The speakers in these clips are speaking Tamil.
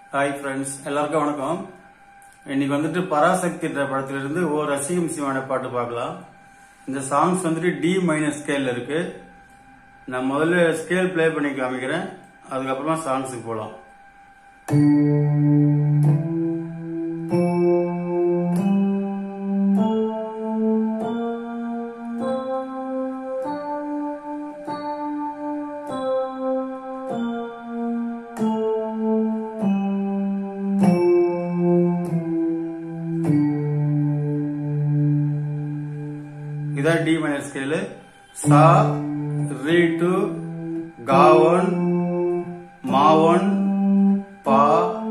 ஹாய் ஃப்ரெண்ட்ஸ் எல்லாருக்கும் வணக்கம் இன்னைக்கு வந்துட்டு பராசக்தின்ற படத்திலிருந்து ஓ ரசிகம் சிவான பாட்டு பார்க்கலாம் இந்த சாங்ஸ் வந்துட்டு டி மைனஸ் ஸ்கேல்ல இருக்கு நான் முதல்ல ஸ்கேல் ப்ளே பண்ணி காமிக்கிறேன் அதுக்கப்புறமா சாங்ஸுக்கு போகலாம் இதான் டி மைனர் ஸ்கேலு சா ரீ டு காவன் மாவன் பா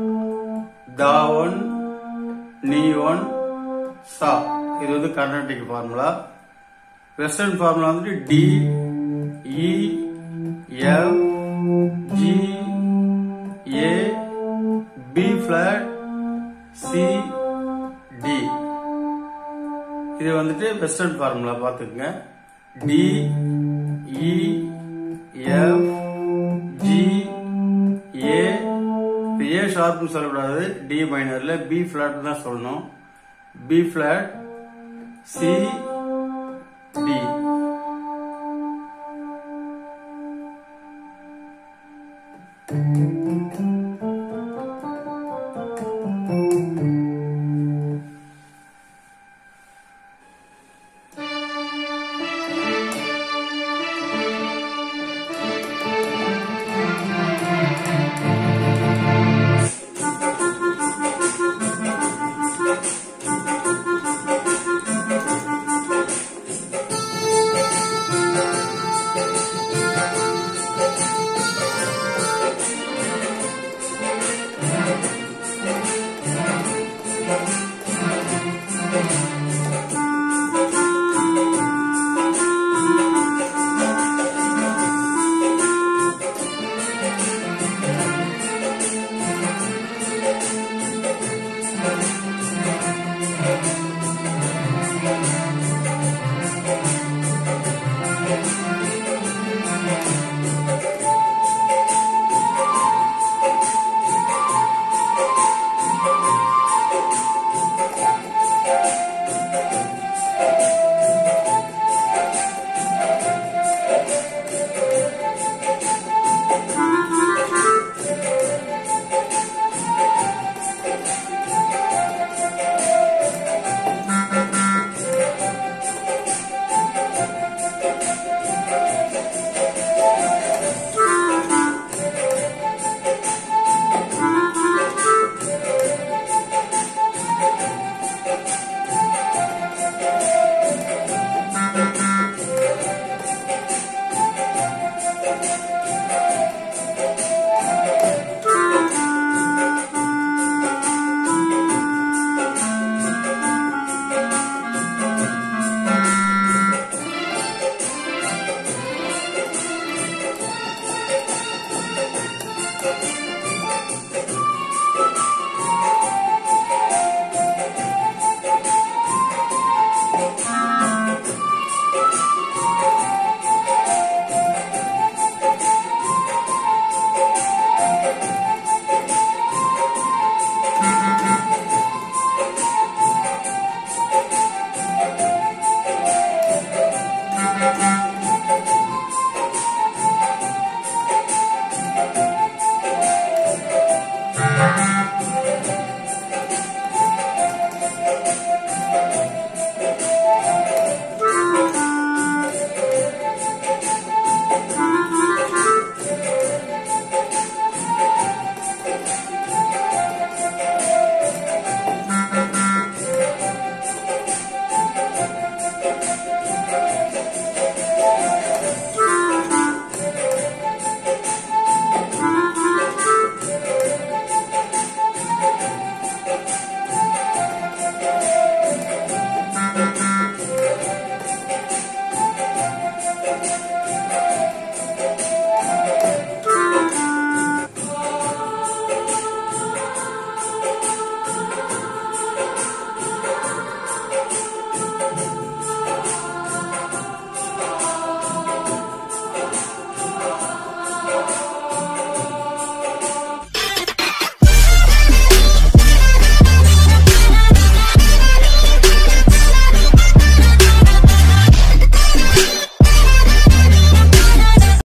தாவன் நீவன் சா இது வந்து கர்நாடிக் ஃபார்முலா வெஸ்டர்ன் ஃபார்முலா வந்துட்டு D E F G A B flat C D இது வந்துட்டு வெஸ்டர்ன் ஃபார்முலா பார்த்துக்குங்க D E F G A A ஷார்ப்னு சொல்லக்கூடாது டி மைனர்ல பி ஃபிளாட் தான் சொல்லணும் பி ஃபிளாட் சி டி